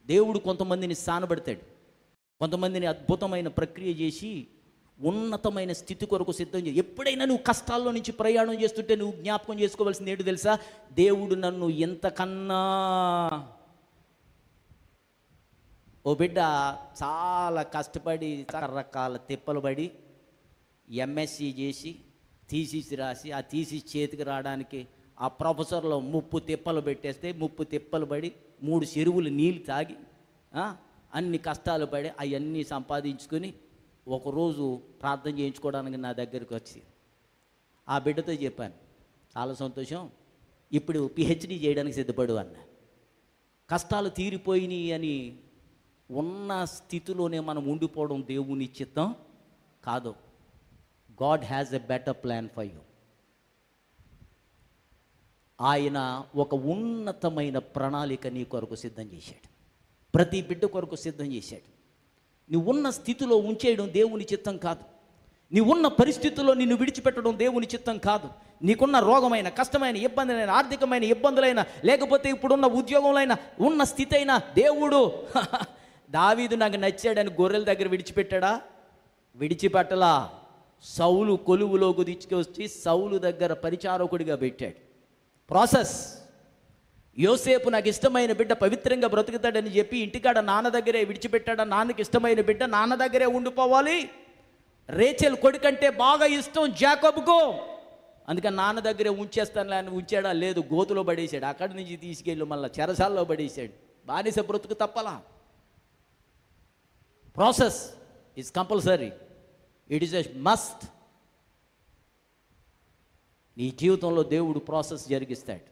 దేవుడు కొంతమందిని స్థానబడతాడు కొంతమందిని అద్భుతమైన ప్రక్రియ చేసి ఉన్నతమైన స్థితి కొరకు సిద్ధం చేసి ఎప్పుడైనా నువ్వు కష్టాల్లో నుంచి ప్రయాణం చేస్తుంటే నువ్వు జ్ఞాపకం చేసుకోవాల్సింది ఏంటి తెలుసా దేవుడు నన్ను ఎంతకన్నా ఓ బిడ్డ చాలా కష్టపడి రకరకాల తిప్పలు పడి ఎంఎస్సి చేసి థీసిస్ రాసి ఆ థీసిస్ చేతికి రావడానికి ఆ ప్రొఫెసర్లో ముప్పు తిప్పలు పెట్టేస్తే ముప్పు తిప్పలు పడి మూడు చెరువులు నీళ్ళు తాగి ఆ, అన్ని కష్టాలు పడి అవన్నీ సంపాదించుకొని ఒకరోజు ప్రార్థన చేయించుకోవడానికి నా దగ్గరికి వచ్చి ఆ బిడ్డతో చెప్పాను చాలా సంతోషం ఇప్పుడు పిహెచ్డి చేయడానికి సిద్ధపడు అన్న కష్టాలు తీరిపోయినాయి అని ఉన్న స్థితిలోనే మనం ఉండిపోవడం దేవుని చిత్తం కాదు God has a better plan for you ఆయన ఒక ఉన్నతమైన ప్రణాళిక నీ కొరకు సిద్ధం చేశాడు ప్రతి బిడ్డ కొరకు సిద్ధం చేశాడు నువ్వు ఉన్న స్థితిలో ఉంచేయడం దేవుని చిత్తం కాదు నీవు ఉన్న పరిస్థితుల్లో నిన్ను విడిచిపెట్టడం దేవుని చిత్తం కాదు నీకున్న రోగమైన కష్టమైన ఇబ్బందులైన ఆర్థికమైన ఇబ్బందులైన లేకపోతే ఇప్పుడున్న ఉద్యోగంలైన ఉన్న స్థితి అయినా దేవుడు దావీదు నాకు నచ్చాడని గొర్రెల దగ్గర విడిచిపెట్టాడా విడిచిపెట్టలా సౌలు కొలువులోకి తీసుకొచ్చి సౌలు దగ్గర పరిచారకుడిగా పెట్టాడు ప్రాసెస్ యోసేపు నాకు ఇష్టమైన బిడ్డ పవిత్రంగా బ్రతుకుతాడని చెప్పి ఇంటికాడ నాన్న దగ్గరే విడిచిపెట్టాడు నాన్నకి ఇష్టమైన బిడ్డ నాన్న దగ్గరే ఉండిపోవాలి రేచెల్ కొడుకంటే బాగా ఇష్టం జాకబ్కు అందుకని నాన్న దగ్గరే ఉంచేస్తాను అని ఉంచాడా లేదు గోతులో పడేసాడు అక్కడి నుంచి తీసుకెళ్ళి మళ్ళీ చెరసాల్లో పడేసాడు బానిస బ్రతుకు తప్పలా process is compulsory it is a must నీ జీవితంలో దేవుడు ప్రాసెస్ జరిగిస్తాడు